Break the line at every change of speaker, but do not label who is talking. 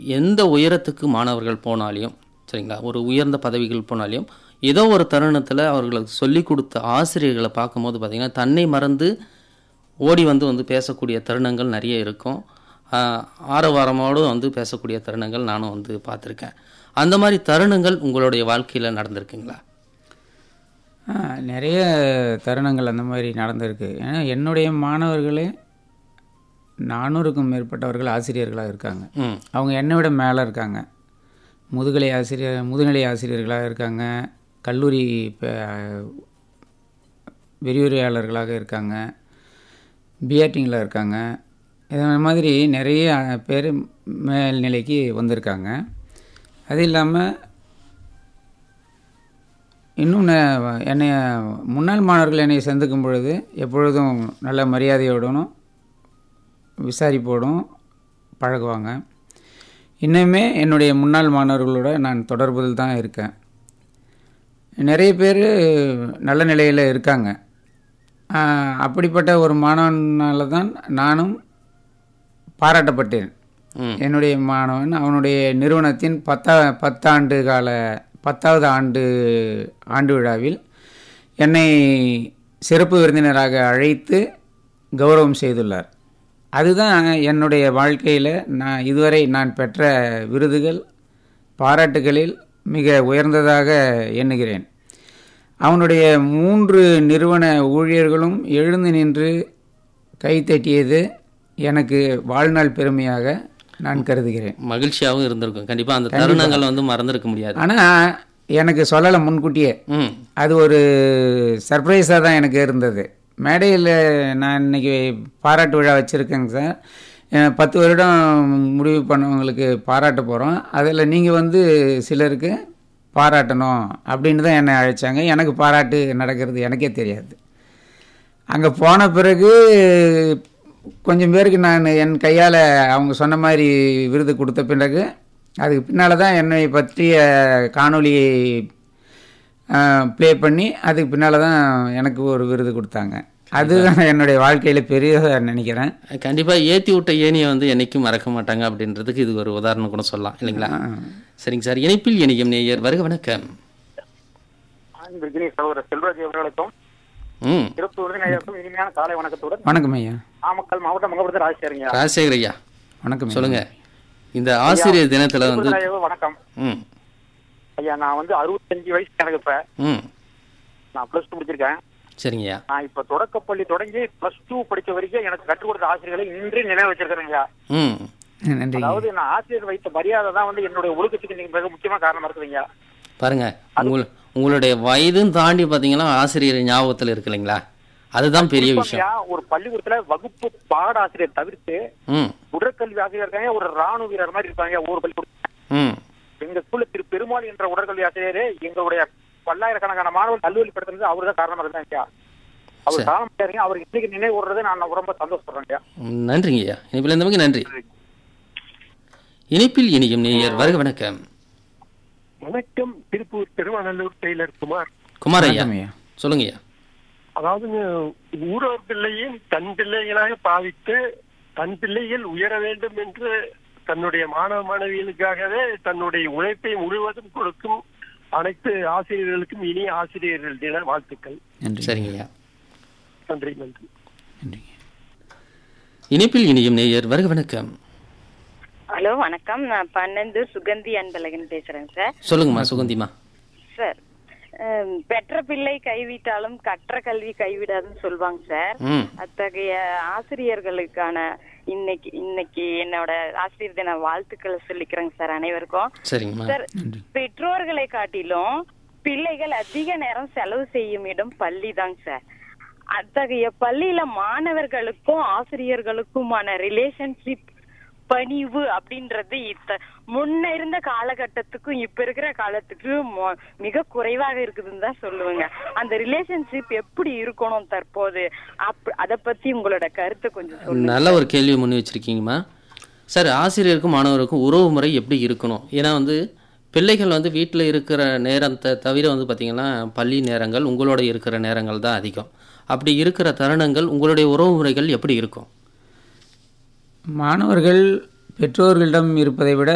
எந்த உயரத்துக்கு மாணவர்கள் போனாலையும் சரிங்களா ஒரு உயர்ந்த பதவிகள் போனாலையும் ஏதோ ஒரு தருணத்தில் அவர்களுக்கு சொல்லி கொடுத்த ஆசிரியர்களை பார்க்கும்போது பார்த்திங்கன்னா தன்னை மறந்து ஓடி வந்து வந்து பேசக்கூடிய தருணங்கள் நிறைய இருக்கும் ஆஹ் ஆரவாரமோடு வந்து பேசக்கூடிய தருணங்கள் நானும் வந்து பார்த்துருக்கேன் அந்த மாதிரி தருணங்கள் உங்களுடைய வாழ்க்கையில் நடந்திருக்குங்களா
ஆ, நிறைய தருணங்கள் அந்த மாதிரி நடந்திருக்கு ஏன்னா என்னுடைய மாணவர்களே நானூறுக்கும் மேற்பட்டவர்கள் ஆசிரியர்களாக இருக்காங்க
ம்
அவங்க என்னை விட மேலே இருக்காங்க முதுகலை ஆசிரியர் முதுநிலை ஆசிரியர்களாக இருக்காங்க கல்லூரி ப- விரிவுரையாளர்களாக இருக்காங்க பிஆர்டிங்கில் இருக்காங்க இது மாதிரி நிறைய பேர் மேல்நிலைக்கு வந்திருக்காங்க அது இல்லாமல் இன்னும் ந- என்னை முன்னாள் மாணவர்கள் என்னை சந்திக்கும் பொழுது எப்பொழுதும் நல்ல மரியாதையோடும் விசாரிப்போடும் பழகுவாங்க இன்னுமே என்னுடைய முன்னாள் மாணவர்களோட நான் தொடர்பில் தான் இருக்கேன் நிறைய பேர் நல்ல நிலையில் இருக்காங்க ஆஹ், அப்படிப்பட்ட ஒரு மாணவனால தான் நானும் பாராட்டப்பட்டேன்
ம்
என்னுடைய மாணவன் அவனுடைய நிறுவனத்தின் பத்தா பத்தாண்டு கால பத்தாவது ஆண்டு ஆண்டு விழாவில் என்னை சிறப்பு விருந்தினராக அழைத்து கௌரவம் செய்துள்ளார் அதுதான் என்னுடைய வாழ்க்கையில் நான் இதுவரை நான் பெற்ற விருதுகள் பாராட்டுகளில் மிக உயர்ந்ததாக எண்ணுகிறேன் அவனுடைய மூன்று நிறுவன ஊழியர்களும் எழுந்து நின்று கைத்தட்டியது எனக்கு வாழ்நாள் பெருமையாக நான் கருதுகிறேன்
மகிழ்ச்சியாகவும் இருந்திருக்கும் கண்டிப்பாக அந்த தருணங்கள் வந்து மறந்திருக்க முடியாது
ஆனால் எனக்கு சொல்லலை முன்கூட்டியே
ம்
அது ஒரு சர்ப்ரைஸாக தான் எனக்கு இருந்தது மேடையில் நான் இன்னைக்கு பாராட்டு விழா வச்சுருக்கேங்க சார் அஹ் பத்து வருடம் முடிவு பண்ணவங்களுக்கு பாராட்ட போகிறோம் அதில் நீங்கள் வந்து சிலருக்கு பாராட்டணும் அப்படின்னு தான் என்னை அழைச்சாங்க எனக்கு பாராட்டு நடக்கிறது எனக்கே தெரியாது அங்கே போன பிறகு கொஞ்சம் பேருக்கு நான் என் கையால் அவங்க சொன்ன மாதிரி விருது கொடுத்த பிறகு அதுக்கு பின்னால் தான் என்னை பற்றிய காணொளியை ப்ளே பண்ணி அதுக்கு பின்னால் தான் எனக்கு ஒரு விருது கொடுத்தாங்க அதுதான் என்னுடைய வாழ்க்கையில் பெரியதாக நினைக்கிறேன்
கண்டிப்பாக ஏற்றி விட்ட ஏனியை வந்து என்னைக்கும் மறக்க மாட்டாங்க அப்படின்றதுக்கு இது ஒரு உதாரணம் கூட சொல்லலாம் இல்லைங்களா சரிங்க சார் இணைப்பில் இணையம் நேயர் வருக வணக்கம்
விஜய் சகோதரர் செல்வராஜ் அவர்களுக்கும்
ம்
சிறப்பு விருதினருக்கும் இனிமையான காலை வணக்கத்துடன்
வணக்கம் ஐயா
நாமக்கல் மாவட்டம் மங்கபுரத்தில் ராஜசேரிங்க
ராஜசேகர் ஐயா
வணக்கம் ஐயா.
சொல்லுங்க இந்த ஆசிரியர் தினத்துல வந்து
வணக்கம்
ம்
ஐயா நான் வந்து அறுபத்தஞ்சு வயசு எனக்கு இப்ப
ம்
நான் பிளஸ் டூ முடிச்சிருக்கேன்
சரிங்கய்யா
நான் இப்ப தொடக்கப்பள்ளி தொடங்கி பிளஸ் டூ படிச்ச வரைக்கும் எனக்கு கற்றுக் கொடுத்த ஆசிரியர்களை இன்றே நினைவு வச்சிருக்கிறேன் ஐயா
ம்
நன்றி
அதாவது நான் ஆசிரியர் வைத்த மரியாதை தான் வந்து என்னுடைய ஒழுக்கத்துக்கு நீங்க மிக முக்கியமான காரணமா இருக்குதுங்க
பாருங்க உங்கள் உங்களுடைய வயதும் தாண்டி பார்த்தீங்கன்னா ஆசிரியர் ஞாபகத்தில் இருக்கு இல்லைங்களா அதுதான் பெரிய விஷயம்
ஐயா, ஒரு பள்ளிக்கூடத்துல வகுப்பு பாட ஆசிரியர் தவிர்த்து
ம்
உடற்கல்வி ஆசிரியர் இருக்காங்க ஒரு ராணுவ வீரர் மாதிரி இருப்பாங்க ஒவ்வொரு பள்ளிக்கூடம்
ம்
எங்க ஸ்கூல்ல திரு பெருமாள் என்ற உடற்கல்வி ஆசிரியர் எங்களுடைய பல்லாயிரக்கணக்கான மாணவர்கள் கல்லூரி படுத்துறது அவரு தான் காரணமா இருந்தாங்க அவர் காரணம் பாருங்க அவர் இன்னைக்கு நினைவு கூடுறது நான் ரொம்ப சந்தோஷப்படுறேன்
ம், நன்றிங்க ஐயா இணைப்பில் இருந்தவங்க நன்றி இணைப்பில் இணையும் நேயர் வருக வணக்கம்
வணக்கம் திருப்பூர் திருவானல்லூர் டெய்லர் குமார்
குமார் ஐயா
வணக்கம் ஐயா
சொல்லுங்க ஐயா
அதாவது ஊரோர் பிள்ளையும் தன் பிள்ளைகளாக பாவித்து தன் பிள்ளைகள் உயர வேண்டும் என்று தன்னுடைய மாணவ மாணவிகளுக்காகவே தன்னுடைய உழைப்பை முழுவதும் கொடுக்கும் அனைத்து ஆசிரியர்களுக்கும் இனிய ஆசிரியர்கள் தின வாழ்த்துக்கள்
நன்றி
சரிங்க ஐயா
நன்றி நன்றி
நன்றி
இணைப்பில் இணையும் நேயர் வருக வணக்கம்
ஹலோ வணக்கம் நான் பன்னெண்டு சுகந்தி அன்பழகன் பேசுறேன் சார்
சொல்லுங்கம்மா சுகந்திமா
சார் அஹ், பெற்ற பிள்ளை கைவிட்டாலும் கற்ற கல்வி கைவிடாதுன்னு சொல்லுவாங்க சார்
ம்
அத்தகைய ஆசிரியர்களுக்கான இன்னைக்கு இன்னைக்கு என்னோட ஆசிரியர் தின வாழ்த்துக்களை சொல்லிக்கிறேங்க சார் அனைவருக்கும்
சரிங்கம்மா
சார் பெற்றோர்களை காட்டிலும் பிள்ளைகள் அதிக நேரம் செலவு செய்யும் இடம் பள்ளி தாங்க சார் அத்தகைய பள்ளியில மாணவர்களுக்கும் ஆசிரியர்களுக்குமான ரிலேஷன்ஷிப் பணிவு அப்படின்றது இத்த முன்ன இருந்த காலகட்டத்துக்கும் இப்ப இருக்கிற காலத்துக்கும் மொ- மிக குறைவாக இருக்குதுன்னு தான் சொல்லுவேங்க அந்த ரிலேஷன்ஷிப் எப்படி இருக்கணும் தற்போது அப் அத பத்தி உங்களோட கருத்தை கொஞ்சம் சொல்லுங்க
நல்ல ஒரு கேள்வி முன் வச்சிருக்கீங்கம்மா சார் ஆசிரியருக்கும் மாணவருக்கும் உறவு முறை எப்படி இருக்கணும் ஏன்னா வந்து பிள்ளைகள் வந்து வீட்டில் இருக்கிற நேரத்தை தவிர வந்து பார்த்திங்கன்னா பள்ளி நேரங்கள் உங்களோட இருக்கிற நேரங்கள் தான் அதிகம் அப்படி இருக்கிற தருணங்கள் உங்களுடைய உறவு முறைகள் எப்படி இருக்கும்
மாணவர்கள் பெற்றோர்களிடம் இருப்பதை விட